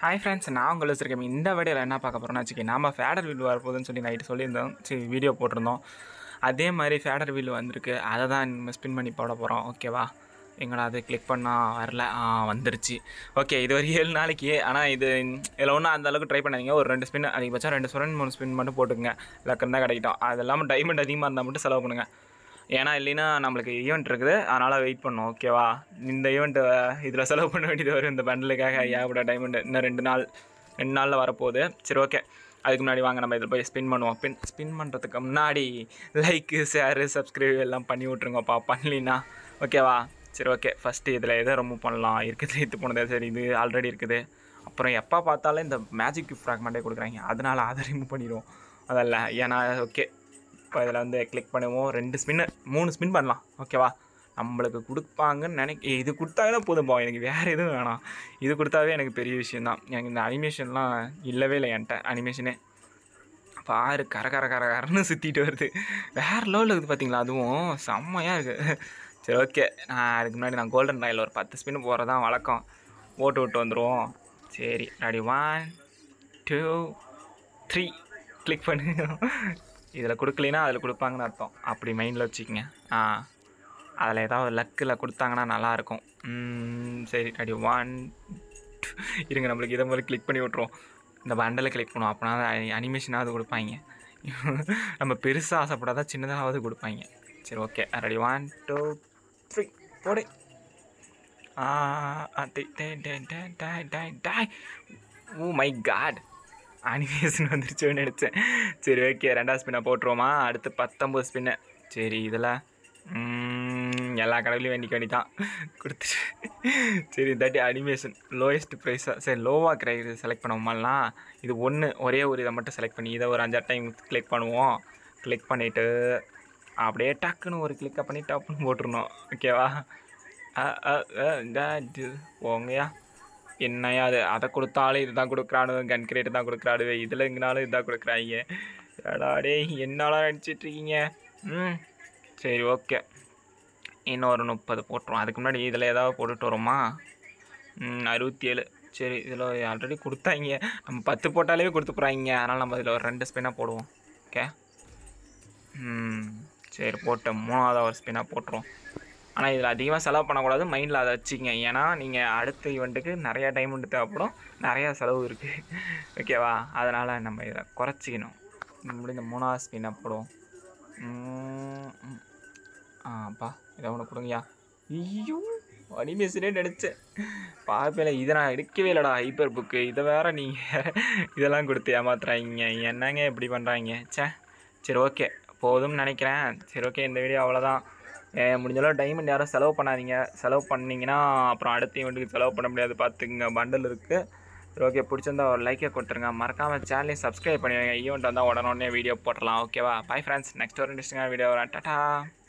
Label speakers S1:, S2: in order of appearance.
S1: hi friends நான் உங்களை வச்சிருக்கேன் இந்த வீடியோவில் என்ன பார்க்க போகிறோம்னு வச்சுக்கி நாம ஃபேடர் வீல் வரப்போகுதுன்னு சொல்லி நைட்டு சொல்லியிருந்தோம் சரி வீடியோ போட்டிருந்தோம் அதே மாதிரி ஃபேடர் வீல் வந்திருக்கு அதை தான் நம்ம ஸ்பின் பண்ணி போட போகிறோம் ஓகேவா எங்கடா அது கிளிக் பண்ணால் வரல ஆ வந்துருச்சு ஓகே இது ஒரு ஏழு நாளைக்கு ஆனால் இது இதில் ஒன்றும் அந்த அளவுக்கு ட்ரை பண்ணாதீங்க ஒரு ரெண்டு ஸ்பின் அதிகபட்சம் ரெண்டு ஸ்பின் மூணு ஸ்பின் மட்டும் போட்டுக்கங்க லக்கம் தான் கிடைக்கிட்டோம் அது இல்லாமல் டைமண்ட் அதிகமாக இருந்தால் மட்டும் செலவு பண்ணுங்கள் ஏன்னா இல்லைன்னா நம்மளுக்கு ஈவெண்ட் இருக்குது அதனால் வெயிட் பண்ணோம் ஓகேவா இந்த ஈவெண்ட்டு இதில் செலவு பண்ண வேண்டியது வரும் இந்த பண்டலுக்காக ஏகப்பட்ட டைமண்ட் இன்னும் ரெண்டு நாள் ரெண்டு நாளில் வரப்போகுது சரி ஓகே அதுக்கு முன்னாடி வாங்க நம்ம இதில் போய் ஸ்பின் பண்ணுவோம் பின் ஸ்பின் பண்ணுறதுக்கு முன்னாடி லைக்கு ஷேரு சப்ஸ்கிரைப் எல்லாம் பண்ணி விட்ருங்கப்பா பண்ணலினா ஓகேவா சரி ஓகே ஃபஸ்ட்டு இதில் எதை ரொம்ப பண்ணலாம் இருக்குது இது போனது சரி இது ஆல்ரெடி இருக்குது அப்புறம் எப்போ பார்த்தாலும் இந்த மேஜிக் ஃப்ராக்மெண்ட்டே கொடுக்குறாங்க அதனால் அதை ரிமூவ் பண்ணிடுவோம் அதல்ல ஏன்னா ஓகே இப்போ இதில் வந்து கிளிக் பண்ணுவோம் ரெண்டு ஸ்பின்னு மூணு ஸ்பின் பண்ணலாம் ஓகேவா நம்மளுக்கு கொடுப்பாங்கன்னு நினைக்க இது கொடுத்தாங்கன்னா போதும்பா எனக்கு வேறு எதுவும் வேணாம் இது கொடுத்தாவே எனக்கு பெரிய விஷயந்தான் எனக்கு இந்த அனிமேஷன்லாம் இல்லவே இல்லை என்கிட்ட அனிமேஷனே பாரு கர கர கர கரன்னு சுற்றிட்டு வருது வேறு லெவலில் இருக்குது பார்த்தீங்களா அதுவும் செம்மையாக இருக்குது சரி ஓகே நான் அதுக்கு முன்னாடி நான் கோல்டன் ராயில் ஒரு பத்து ஸ்பின் போகிறதான் வழக்கம் ஓட்டு விட்டு வந்துடுவோம் சரி ready one two three click பண்ணு இதில் கொடுக்கலைன்னா அதில் கொடுப்பாங்கன்னு அர்த்தம் அப்படி மைண்டில் வச்சுக்கோங்க ஆ அதில் ஏதாவது லக்கில் கொடுத்தாங்கன்னா நல்லாயிருக்கும் சரி ரெடி ஒன் இருங்க நம்மளுக்கு இதை மாதிரி கிளிக் பண்ணி விட்ருவோம் இந்த பண்டலை கிளிக் பண்ணுவோம் அப்போனா அனிமேஷனாவது கொடுப்பாங்க நம்ம பெருசாக ஆசைப்படாதான் சின்னதாகவது கொடுப்பாங்க சரி okay ready one two three போடு ஆ டாய் ஓ மை காட் அனிமேஷன் வந்துருச்சோன்னு நினச்சேன் சரி ஓகே ரெண்டாவது ஸ்பின்னை போட்டுருவோமா அடுத்து பத்தொம்பது ஸ்பின்னு சரி இதில் எல்லா கடையிலையும் வேண்டிக்க வேண்டிதான் கொடுத்துட்டு சரி இதாட்டி அனிமேஷன் லோயஸ்ட் ப்ரைஸாக சரி லோவாக கிடையாது செலக்ட் பண்ணுவோமாலாம் இது ஒன்று ஒரே ஒரு இதை மட்டும் செலக்ட் பண்ணி இதை ஒரு அஞ்சாறு டைம் கிளிக் பண்ணுவோம் கிளிக் பண்ணிவிட்டு அப்படியே டக்குன்னு ஒரு கிளிக்கை பண்ணி டப்புன்னு போட்டுருணும் ஓகேவா போங்கயா என்னையா அது அதை கொடுத்தாலும் இதுதான் கொடுக்குறானு கன் கிரேட் தான் கொடுக்குறாடுவே இதில் எங்கனாலும் இதுதான் கொடுக்குறாங்க எடாடே என்னால் நினச்சிட்ருக்கீங்க ம் சரி ஓகே இன்னும் ஒரு முப்பது போட்டுருவோம் அதுக்கு முன்னாடி இதில் ஏதாவது போட்டுட்டு வரோமா அறுபத்தி ஏழு சரி இதில் ஆல்ரெடி கொடுத்தாங்க நம்ம பத்து போட்டாலே கொடுத்து போகிறாங்க அதனால் நம்ம இதில் ஒரு ரெண்டு ஸ்பின்னாக போடுவோம் ஓகே ம் சரி போட்டு மூணாவது ஒரு ஸ்பின்னாக போட்டுருவோம் ஆனால் இதில் அதிகமாக செலவு பண்ணக்கூடாது மைண்டில் அதை வச்சுக்கங்க ஏன்னா நீங்கள் அடுத்த ஈவெண்ட்டுக்கு நிறையா டைமண்ட் தேவைப்படும் நிறையா செலவு இருக்குது ஓகேவா அதனால் நம்ம இதை குறைச்சிக்கணும் நம்மளும் இந்த மூணாவது ஸ்பின்னாக போடுவோம் ஆப்பா இதை ஒன்று கொடுங்கய்யா ஐயோ அனிமேஷனே நினச்சேன் பார்ப்பேல இதை நான் எடுக்கவே இல்லைடா ஹைப்பர் புக்கு இதை வேற நீங்கள் இதெல்லாம் கொடுத்து ஏமாத்துறாங்க என்னங்க இப்படி பண்ணுறாங்க சே சரி ஓகே போதும்னு நினைக்கிறேன் சரி ஓகே இந்த வீடியோ அவ்வளோதான் முடிஞ்சளவு டைமண்ட் யாரும் செலவு பண்ணாதீங்க செலவு பண்ணிங்கன்னா அப்புறம் அடுத்த ஈவெண்ட்டுக்கு செலவு பண்ண முடியாது பார்த்துக்குங்க பண்டல் இருக்குது சரி ஓகே பிடிச்சிருந்தா ஒரு லைக்கை கொடுத்துருங்க மறக்காமல் சேனலையும் சப்ஸ்கிரைப் பண்ணுவீங்க ஈவெண்ட் வந்தால் உடனே வீடியோ போடலாம் ஓகேவா பாய் ஃப்ரெண்ட்ஸ் நெக்ஸ்ட் ஒரு இன்ட்ரெஸ்டிங்கான வீடியோ வரேன் டாட்டா